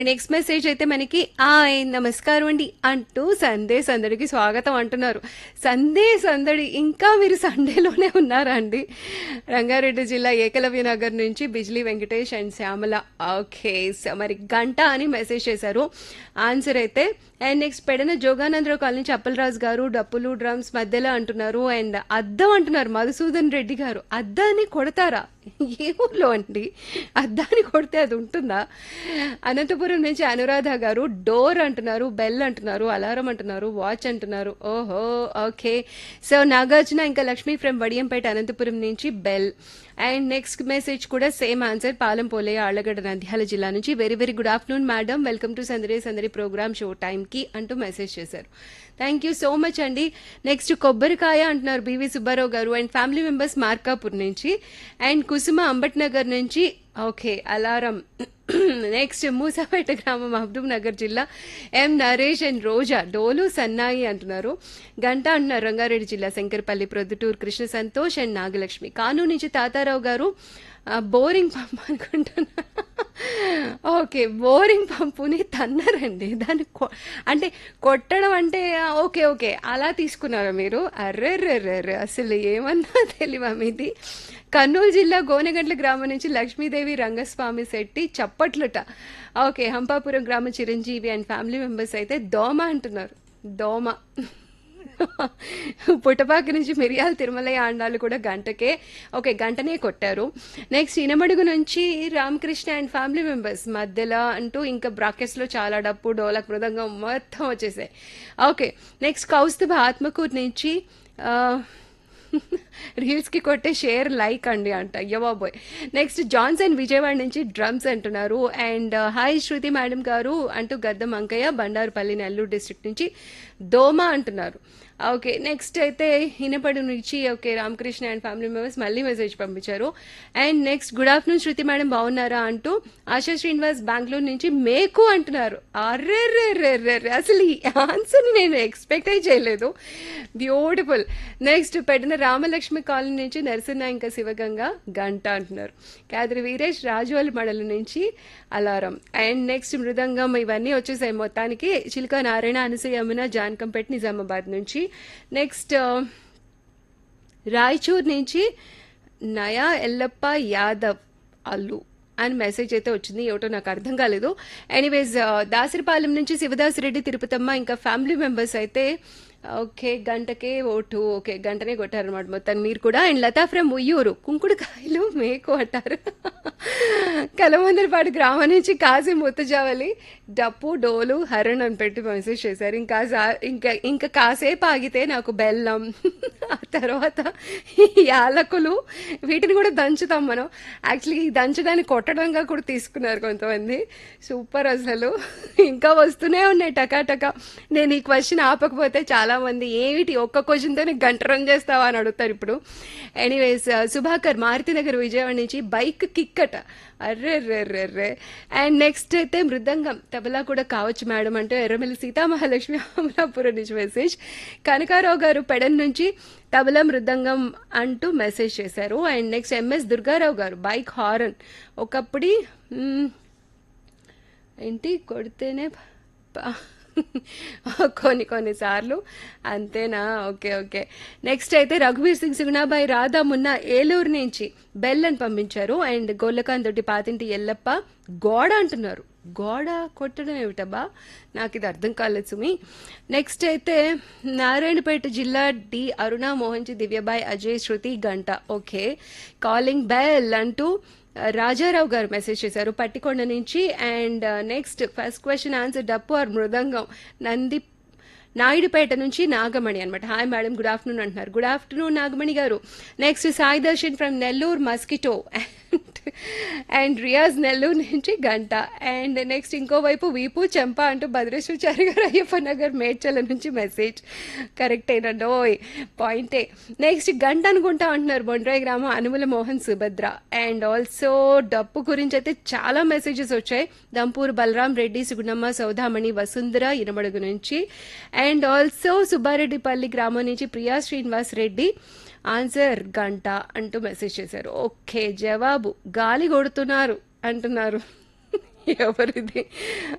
Next message అయితే మనకి ఆయ్ నమస్కారం అండి అంటూ సందే సందడికి స్వాగతం అంటున్నారు సందే సందడి ఇంకా మీరు సండేలోనే ఉన్నారా అండి రంగారెడ్డి జిల్లా ఏకలవ్య నగర్ నుంచి Bijli Venkatesh and Shyamala okay so మరి గంట అని మెసేజ్ చేశారు ఆన్సర్ అయితే and next Pedana Joganandarao colony నుంచి అప్పలరాజు గారు డప్పులు డ్రమ్స్ మధ్యలో అంటున్నారు అండ్ అద్దం అంటున్నారు మధుసూదన్ రెడ్డి గారు అద్దాన్ని కొడతారా ఏ ఊర్లో అండి అద్దాన్ని కొడితే అది ఉంటుందా అనంతపురం నుంచి అనురాధ గారు డోర్ అంటున్నారు బెల్ అంటున్నారు అలారం అంటున్నారు వాచ్ అంటున్నారు ఓహో ఓకే సో నాగార్జున ఇంకా లక్ష్మీ ఫ్రమ్ వడియంపేట అనంతపురం నుంచి బెల్ అండ్ నెక్స్ట్ మెసేజ్ కూడా సేమ్ ఆన్సర్ పాలెం పోలే ఆళ్లగడ్డ నంద్యాల జిల్లా నుంచి very very good afternoon madam welcome to సందరి సందరి programme show టైంకి అంటూ మెసేజ్ చేశారు థ్యాంక్ యూ సో మచ్ అండి నెక్స్ట్ కొబ్బరికాయ అంటున్నారు బీవీ సుబ్బారావు గారు అండ్ ఫ్యామిలీ మెంబర్స్ మార్కాపూర్ నుంచి అండ్ కుసుమ అంబట్ నగర్ నుంచి ఓకే అలారం నెక్స్ట్ మూసాపేట గ్రామం మహబూబ్ నగర్ జిల్లా ఎం నరేష్ అండ్ రోజా డోలు సన్నాయి అంటున్నారు గంట అంటున్నారు రంగారెడ్డి జిల్లా శంకరపల్లి ప్రొద్దుటూరు కృష్ణ సంతోష్ అండ్ నాగలక్ష్మి కానూరు నుంచి తాతారావు గారు ఆ, బోరింగ్ పంప్ అనుకుంటున్నా ఓకే బోరింగ్ పంపుని తన్నారండి దాన్ని కొ- అంటే కొట్టడం అంటే ఆ, ఓకే ఓకే అలా తీసుకున్నారా మీరు అర్రే రే అసలు ఏమన్నా తెలివా మీది కర్నూలు జిల్లా గోనెగంట్ల గ్రామం నుంచి లక్ష్మీదేవి రంగస్వామి శెట్టి చప్పట్లట ఓకే హంపాపురం గ్రామ చిరంజీవి అండ్ ఫ్యామిలీ మెంబర్స్ అయితే దోమ అంటున్నారు దోమ పుట్టపాక నుంచి మిరియాల తిరుమలయ్య ఆండాలు కూడా గంటకే ఓకే గంటనే కొట్టారు నెక్స్ట్ ఇనమడుగు నుంచి రామకృష్ణ అండ్ ఫ్యామిలీ మెంబర్స్ మధ్యలో అంటూ ఇంకా బ్రాకెట్స్లో చాలా డప్పు డోలక్ మృదంగం మొత్తం వచ్చేసాయి ఓకే నెక్స్ట్ కౌస్తుభ ఆత్మకూరు నుంచి ఆ, రీల్స్కి కొట్టే షేర్ లైక్ అండి అంట అయ్యో బాబోయ్ నెక్స్ట్ జాన్సన్ విజయవాడ నుంచి డ్రమ్స్ అంటున్నారు and hi Shruti madam garu అంటూ గద్దం అంకయ్య బండారుపల్లి నెల్లూరు డిస్ట్రిక్ట్ నుంచి దోమ అంటున్నారు ఓకే నెక్స్ట్ అయితే హినపడి నుంచి okay Ramakrishna and family members మళ్ళీ మెసేజ్ పంపించారు and next good afternoon Shruti madam బాగున్నారా అంటూ ఆశా శ్రీనివాస్ బెంగళూరు నుంచి మేకు అంటున్నారు అర్రే రే రే రే రే. అసలు ఈ ఆన్సర్ నేను ఎక్స్పెక్ట్ చేయలేదు బ్యూటిఫుల్ నెక్స్ట్ పెట్టిన రామలక్ష్మి కాలనీ నుంచి నరసింహ ఇంకా శివగంగ గంట అంటున్నారు కాదరి వీరేష్ రాజువల్ మడల నుంచి అలారం అండ్ నెక్స్ట్ మృదంగం ఇవన్నీ వచ్చేసాయి మొత్తానికి చిలుక నారాయణ అనసూయ యమున జానకంపేట నిజామాబాద్ నుంచి నెక్స్ట్ రాయచూర్ నుంచి నయా ఎల్లప్ప యాదవ్ అల్లు అని మెసేజ్ అయితే వచ్చింది ఏమిటో నాకు అర్థం కాలేదు ఎనీవేస్ దాసరిపాలెం నుంచి శివదాసిరెడ్డి తిరుపతమ్మ ఇంకా ఫ్యామిలీ మెంబర్స్ అయితే ఓకే గంటకే ఓటు ఓకే గంటనే కొట్టారనమాట మొత్తాన్ని మీరు కూడా అండ్ లతా ఫ్రమ్ ఉయ్యూరు కుంకుడుకాయలు మేకు అంటారు కలమందరపాటి గ్రామం నుంచి కాసి ముత్తజావలి డప్పు డోలు హరణ్ అని పెట్టి మెసేజ్ చేశారు ఇంకా సా- ఇంకా ఇంకా కాసేపు ఆగితే నాకు బెల్లం ఆ తర్వాత ఈ యాలకులు వీటిని కూడా దంచుతాం మనం యాక్చువల్లీ ఈ దంచడాన్ని కొట్టడంగా కూడా తీసుకున్నారు కొంతమంది సూపర్ అసలు ఇంకా వస్తూనే ఉన్నాయి టకాటకా నేను ఈ క్వశ్చన్ ఆపకపోతే చాలా మంది ఏమిటి ఒక్క క్వశ్చన్తోనే గంట రన్ చేస్తావా అని అడుగుతారు ఇప్పుడు ఎనీవేస్ సుభాకర్ మారుతినగర్ విజయవాడ నుంచి బైక్ కిక్కట అర్రే రే రే రే అండ్ నెక్స్ట్ అయితే మృదంగం తబలా కూడా కావచ్చు మేడం అంటే ఎర్రమల్లి సీతామహాలక్ష్మి అమలాపురం నుంచి మెసేజ్ కనకారావు గారు పెడన్ నుంచి తబలా మృదంగం అంటూ మెసేజ్ చేశారు అండ్ నెక్స్ట్ ఎంఎస్ దుర్గారావు గారు బైక్ హారన్ ఒకప్పుడు మ్, ఏంటి కొడితేనే ప- కొన్ని కొన్నిసార్లు అంతేనా ఓకే ఓకే నెక్స్ట్ అయితే రఘువీర్ సింగ్ సుగుణాబాయి రాధా మున్న ఏలూరు నుంచి బెల్ అని పంపించారు అండ్ గొల్లకాన్ తోటి పాతింటి ఎల్లప్ప గోడ అంటున్నారు గోడ కొట్టడం ఏమిటబ్బా నాకు ఇది అర్థం కాలేదు సుమి నెక్స్ట్ అయితే నారాయణపేట జిల్లా డి అరుణ మోహన్జీ దివ్యబాయ్ అజయ్ శృతి గంట ఓకే కాలింగ్ బెల్ అంటూ రాజారావు గారు మెసేజ్ చేశారు పట్టికొండ నుంచి and next first question answer డప్పు ఆర్ మృదంగం నంది నాయుడుపేట నుంచి నాగమణి అనమాట హాయ్ మేడం గుడ్ ఆఫ్టర్నూన్ అంటున్నారు good afternoon Nagamani garu next Sai Darshan from Nellore mosquito and Riyaz Nellore నుంచి గంట అండ్ నెక్స్ట్ ఇంకోవైపు వీపు చెంప అంటూ భద్రేశ్వరాచారి గారు అయ్యప్ప నగర్ మేడ్చల నుంచి మెసేజ్ కరెక్టేనండి ఓయ్ పాయింటే నెక్స్ట్ గంట అనుకుంటా అంటున్నారు బొండ్రాయి గ్రామం అనుముల మోహన్ సుభద్ర అండ్ ఆల్సో డప్పు గురించి అయితే చాలా మెసేజెస్ వచ్చాయి దంపూర్ బలరాం రెడ్డి సుగుణమ్మ సౌదామణి వసుంధర ఇనమడుగు నుంచి అండ్ ఆల్సో సుబ్బారెడ్డిపల్లి గ్రామం నుంచి ప్రియా శ్రీనివాస్ రెడ్డి ఆన్సర్ గంట అంటూ మెసేజ్ చేశారు ఓకే జవాబు గాలి కొడుతున్నారు అంటున్నారు ఎవరిది